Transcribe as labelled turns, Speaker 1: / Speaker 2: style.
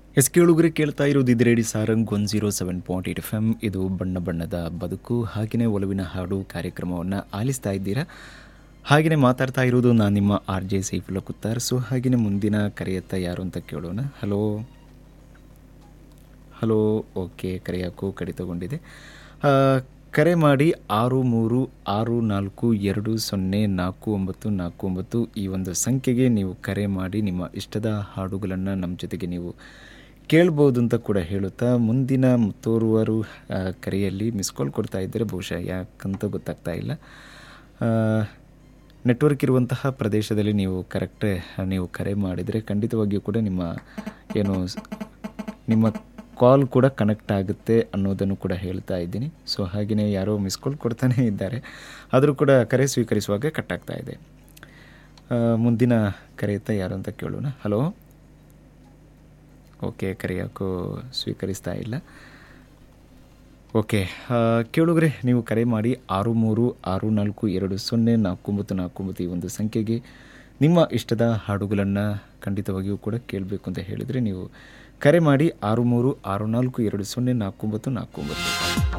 Speaker 1: S ಕೇಳುಗರೆ ಕೇಳ್ತಾ ಇರೋದು ಇದು radio Sarang one zero seven point eight F M ಇದು ಬಣ್ಣ ಬಣ್ಣದ ಬದುಕು ಹಾಗೆಯೇ ಒಲವಿನ ಹಾಡು ಕಾರ್ಯಕ್ರಮವನ್ನು ಆಲಿಸ್ತಾ ಇದ್ದೀರಾ ಹಾಗೆಯೇ ಮಾತಾಡ್ತಾ ಇರೋದು ನಾನು ನಿಮ್ಮ R J Saifulla Kuttar so ಹಾಗೆಯೇ ಮುಂದಿನ ಕರೆಯತ್ತ ಯಾರು ಅಂತ ಕೇಳೋಣ ಹಲೋ ಹಲೋ ಓಕೆ ಕರೆಯಾಕು ಕಡಿತಗೊಂಡಿದೆ ಆ, ಕರೆ ಮಾಡಿ ಆರು ಮೂರು ಆರು ನಾಲ್ಕು ಎರಡು ಸೊನ್ನೆ ನಾಲ್ಕು ಒಂಬತ್ತು ನಾಲ್ಕು ಒಂಬತ್ತು ಈ ಒಂದು ಸಂಖ್ಯೆಗೆ ನೀವು ಕರೆ ಮಾಡಿ ನಿಮ್ಮ ಇಷ್ಟದ ಹಾಡುಗಳನ್ನು ನಮ್ಮ ಜೊತೆಗೆ ನೀವು ಕೇಳ್ಬೋದು ಅಂತ ಕೂಡ ಹೇಳುತ್ತಾ ಮುಂದಿನ ತೋರುವರು ಆ, ಕರೆಯಲ್ಲಿ ಮಿಸ್ ಕಾಲ್ ಕೊಡ್ತಾ ಇದ್ದರೆ ಬಹುಶಃ ಯಾಕಂತ ಗೊತ್ತಾಗ್ತಾ ಇಲ್ಲ ಆ, ನೆಟ್ವರ್ಕ್ ಇರುವಂತಹ ಪ್ರದೇಶದಲ್ಲಿ ನೀವು ಕರೆಕ್ಟ್ ನೀವು ಕರೆ ಮಾಡಿದರೆ ಖಂಡಿತವಾಗಿಯೂ ಕೂಡ ನಿಮ್ಮ ಏನು ಸ್- ನಿಮ್ಮ ಕಾಲ್ ಕೂಡ ಕನೆಕ್ಟ್ ಆಗುತ್ತೆ ಅನ್ನೋದನ್ನು ಕೂಡ ಹೇಳ್ತಾ ಇದ್ದೀನಿ ಸೊ ಹಾಗೆಯೇ ಯಾರೋ ಮಿಸ್ ಕಾಲ್ ಕೊಡ್ತಾನೇ ಇದ್ದಾರೆ ಆದರೂ ಕೂಡ ಕರೆ ಸ್ವೀಕರಿಸುವಾಗ ಕಟ್ ಆಗ್ತಾ ಇದೆ ಆ, ಮುಂದಿನ ಕರೆಯುತ್ತಾ ಯಾರು ಅಂತ ಕೇಳೋಣ ಹಲೋ ಓಕೆ ಕರೆ ಯಾಕೋ ಸ್ವೀಕರಿಸ್ತಾ ಇಲ್ಲ ಓಕೆ ಆ, ಕೇಳುಗರೆ ನೀವು ಕರೆ ಮಾಡಿ ಆರು ಮೂರು ಆರು ನಾಲ್ಕು ಎರಡು ಸೊನ್ನೆ ನಾಲ್ಕು ಒಂಬತ್ತು ನಾಲ್ಕು ಒಂಬತ್ತು ಈ ಒಂದು ಸಂಖ್ಯೆಗೆ ನಿಮ್ಮ ಇಷ್ಟದ ಹಾಡುಗಳನ್ನು ಖಂಡಿತವಾಗಿಯೂ ಕೂಡ ಕೇಳಬೇಕು ಅಂತ ಹೇಳಿದರೆ ನೀವು ಕರೆ ಮಾಡಿ ಆರು ಮೂರು ಆರು ನಾಲ್ಕು ಎರಡು ಸೊನ್ನೆ ನಾಲ್ಕು ಒಂಬತ್ತು ನಾಲ್ಕು ಒಂಬತ್ತು